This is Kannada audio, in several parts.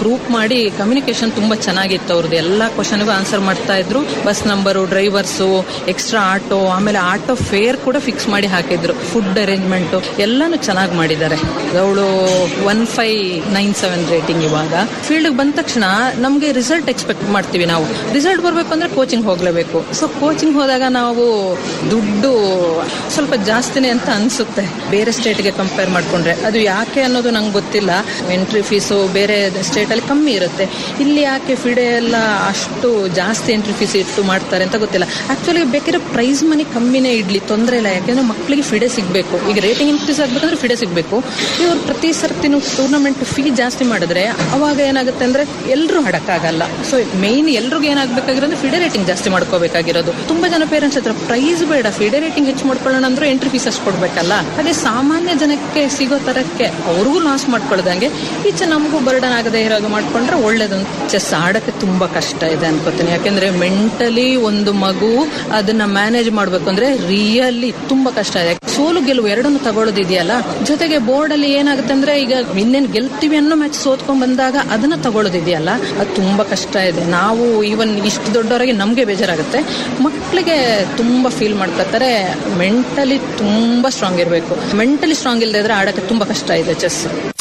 ಗ್ರೂಪ್ ಮಾಡಿ ಕಮ್ಯುನಿಕೇಶನ್ ತುಂಬಾ ಚೆನ್ನಾಗಿತ್ತು ಅವ್ರದ್ದು ಎಲ್ಲಾ ಕ್ವಶನ್ಗೂ ಆನ್ಸರ್ ಮಾಡ್ತಾ ಇದ್ರು bus number drivers extra auto ಆಮೇಲೆ ಆಟೋ ಫೇರ್ ಕೂಡ ಫಿಕ್ಸ್ ಮಾಡಿ ಹಾಕಿದ್ರು ಫುಡ್ ಅರೇಂಜ್ಮೆಂಟ್ ಎಲ್ಲಾನು ಚೆನ್ನಾಗಿ ಮಾಡಿದ್ದಾರೆ ಅವಳು one five nine seven rating ಇವಾಗ ಫೀಲ್ಡ್ ಬಂದ ತಕ್ಷಣ ನಮಗೆ ರಿಸಲ್ಟ್ ಎಕ್ಸ್ಪೆಕ್ಟ್ ಮಾಡ್ತೀವಿ ನಾವು ರಿಸಲ್ಟ್ ಬರಬೇಕು ಅಂದ್ರೆ ಕೋಚಿಂಗ್ ಹೋಗ್ಲೇಬೇಕು ಸೊ ಕೋಚಿಂಗ್ ಹೋದಾಗ ನಾವು ದುಡ್ಡು ಸ್ವಲ್ಪ ಜಾಸ್ತಿನೇ ಅಂತ ಅನ್ಸುತ್ತೆ ಬೇರೆ ಸ್ಟೇಟ್ಗೆ ಕಂಪೇರ್ ಮಾಡ್ಕೊಂಡ್ರೆ ಅದು ಯಾಕೆ ಅನ್ನೋದು ನಂಗೆ ಗೊತ್ತಿಲ್ಲ ಎಂಟ್ರಿ ಫೀಸು ಬೇರೆ ಸ್ಟೇಟಲ್ಲಿ ಕಮ್ಮಿ ಇರುತ್ತೆ ಇಲ್ಲಿ ಯಾಕೆ ಫಿಡೆ ಎಲ್ಲ ಅಷ್ಟು ಜಾಸ್ತಿ ಎಂಟ್ರಿ ಫೀಸ್ ಇಟ್ಟು ಮಾಡ್ತಾರೆ ಅಂತ ಗೊತ್ತಿಲ್ಲ ಆಕ್ಚುಲಿ ಬೇಕಿದ್ರೆ ಪ್ರೈಸ್ ಮನಿ ಕಮ್ಮಿನೇ ಇಡ್ಲಿ ತೊಂದರೆ ಇಲ್ಲ ಯಾಕೆಂದ್ರೆ ಮಕ್ಕಳಿಗೆ ಫಿಡೆ ಸಿಗಬೇಕು ಈಗ ರೇಟಿಂಗ್ ಇನ್ಕ್ರೀಸ್ ಆಗ್ಬೇಕಂದ್ರೆ ಫಿಡೆ ಸಿಗಬೇಕು ಇವ್ರು ಪ್ರತಿ ಸರ್ತಿನೂ ಟೂರ್ನಮೆಂಟ್ ಫೀ ಜಾಸ್ತಿ ಮಾಡಿದ್ರೆ ಅವಾಗ ಏನಾಗುತ್ತೆ ಅಂದ್ರೆ ಎಲ್ಲರೂ ಆಡಕ್ಕಾಗಲ್ಲ ಸೊ ಮೇನ್ ಎಲ್ರಿಗೂ ಏನಾಗಬೇಕಾಗಿರೋದು ಫಿಡೆ ರೇಟಿಂಗ್ ಜಾಸ್ತಿ ಮಾಡ್ಕೋಬೇಕಾಗಿರೋದು ತುಂಬಾ ಜನ ಪೇರೆಂಟ್ಸ್ ಹತ್ರ ಪ್ರೈಸ್ ಬೇಡ ಫಿಡೆ ರೇಟಿಂಗ್ ಹೆಚ್ಚು ಮಾಡ್ಕೊಳ್ಳೋಣ ಅಂದ್ರೆ ಎಂಟ್ರಿ ಫೀಸ್ ಅಷ್ಟು ಕೊಡ್ಬೇಕಲ್ಲ ಹಾಗೆ ಸಾಮಾನ್ಯ ಜನಕ್ಕೆ ಸಿಗೋ ತರಕ್ಕೆ ಅವ್ರಿಗೂ ಲಾಸ್ ಮಾಡ್ಕೊಳ್ದಂಗೆ ಈಚೆ ನಮಗೂ ಬರ್ಡನ್ ಆಗದೆ ಇರೋದು ಮಾಡ್ಕೊಂಡ್ರೆ ಒಳ್ಳೇದು ಚೆಸ್ ಆಡಕ್ಕೆ ತುಂಬಾ ಕಷ್ಟ ಇದೆ ಅನ್ಕೋತೀನಿ ಯಾಕೆಂದ್ರೆ ಮೆಂಟಲಿ ಒಂದು ಮಗು ಅದನ್ನ ಮ್ಯಾನೇಜ್ ಮಾಡ್ಬೇಕು ಅಂದ್ರೆ ರಿಯಲಿ ತುಂಬಾ ಕಷ್ಟ ಇದೆ ಸೋಲು ಗೆಲುವು ಎರಡನ್ನು ತಗೊಳ್ಳೋದಿದೆಯಲ್ಲ ಜೊತೆಗೆ ಬೋರ್ಡ್ ಅಲ್ಲಿ ಏನಾಗುತ್ತೆ ಅಂದ್ರೆ ಈಗ ಇನ್ನೇನ್ ಗೆಲ್ತೀವಿ ಅನ್ನೋ ಮ್ಯಾಚ್ ಸೋತ್ಕೊಂಡ್ ಬಂದಾಗ ಅದನ್ನ ತಗೊಳ್ಳೋದಿದೆಯಲ್ಲ ಅದು ತುಂಬಾ ಕಷ್ಟ ಇದೆ ನಾವು ಈವನ್ ಇಷ್ಟು ದೊಡ್ಡವರಿಗೆ ನಮ್ಗೆ ಬೇಜಾರಾಗುತ್ತೆ ಮಕ್ಕಳಿಗೆ ತುಂಬಾ ಫೀಲ್ ಮಾಡ್ಕೊತಾರೆ ಮೆಂಟಲಿ ತುಂಬಾ ಸ್ಟ್ರಾಂಗ್ ಇರಬೇಕು ಮೆಂಟಲಿ ಸ್ಟ್ರಾಂಗ್ ಇಲ್ಲದೆ ಇದ್ರೆ ಆಡಕ್ಕೆ ತುಂಬಾ ಕಷ್ಟ ಇದೆ ಚೆಸ್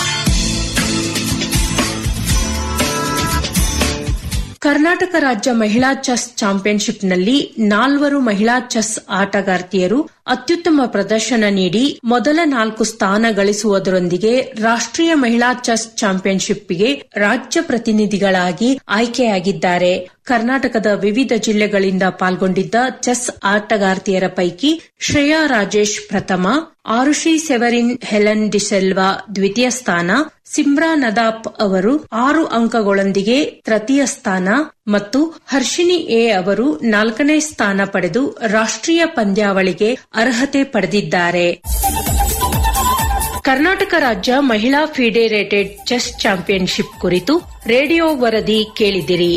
ಕರ್ನಾಟಕ ರಾಜ್ಯ ಮಹಿಳಾ ಚೆಸ್ ಚಾಂಪಿಯನ್ಶಿಪ್ನಲ್ಲಿ ನಾಲ್ವರು ಮಹಿಳಾ ಚೆಸ್ ಆಟಗಾರ್ತಿಯರು ಅತ್ಯುತ್ತಮ ಪ್ರದರ್ಶನ ನೀಡಿ ಮೊದಲ ನಾಲ್ಕು ಸ್ಥಾನ ಗಳಿಸುವುದರೊಂದಿಗೆ ರಾಷ್ಟ್ರೀಯ ಮಹಿಳಾ ಚೆಸ್ ಚಾಂಪಿಯನ್ಶಿಪ್ಗೆ ರಾಜ್ಯ ಪ್ರತಿನಿಧಿಗಳಾಗಿ ಆಯ್ಕೆಯಾಗಿದ್ದಾರೆ ಕರ್ನಾಟಕದ ವಿವಿಧ ಜಿಲ್ಲೆಗಳಿಂದ ಪಾಲ್ಗೊಂಡಿದ್ದ ಚೆಸ್ ಆಟಗಾರ್ತಿಯರ ಪೈಕಿ ಶ್ರೇಯಾ ರಾಜೇಶ್ ಪ್ರಥಮ ಆರುಷಿ ಸೆವರಿನ್ ಹೆಲನ್ ಡಿಸೆಲ್ವಾ ದ್ವಿತೀಯ ಸ್ಥಾನ ಸಿಮ್ರಾ ನದಾಪ್ ಅವರು ಆರು ಅಂಕಗಳೊಂದಿಗೆ ತೃತೀಯ ಸ್ಥಾನ ಮತ್ತು ಹರ್ಷಿನಿ ಎ ಅವರು ನಾಲ್ಕನೇ ಸ್ಥಾನ ಪಡೆದು ರಾಷ್ಟ್ರೀಯ ಪಂದ್ಯಾವಳಿಗೆ ಅರ್ಹತೆ ಪಡೆದಿದ್ದಾರೆ ಕರ್ನಾಟಕ ರಾಜ್ಯ ಮಹಿಳಾ ಫಿಡೆರೇಟೆಡ್ ಚೆಸ್ ಚಾಂಪಿಯನ್ಶಿಪ್ ಕುರಿತು ರೇಡಿಯೋ ವರದಿ ಕೇಳಿದಿರಿ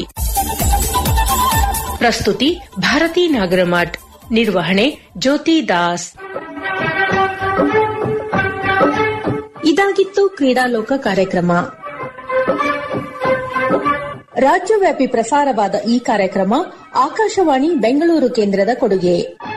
ಪ್ರಸ್ತುತಿ ಭಾರತಿ ನಾಗರಮಠ್ ನಿರ್ವಹಣೆ ಜ್ಯೋತಿ ದಾಸ್ ಇದಾಗಿತ್ತು ಕ್ರೀಡಾಲೋಕ ಕಾರ್ಯಕ್ರಮ ರಾಜ್ಯವ್ಯಾಪಿ ಪ್ರಸಾರವಾದ ಈ ಕಾರ್ಯಕ್ರಮ ಆಕಾಶವಾಣಿ ಬೆಂಗಳೂರು ಕೇಂದ್ರದ ಕೊಡುಗೆ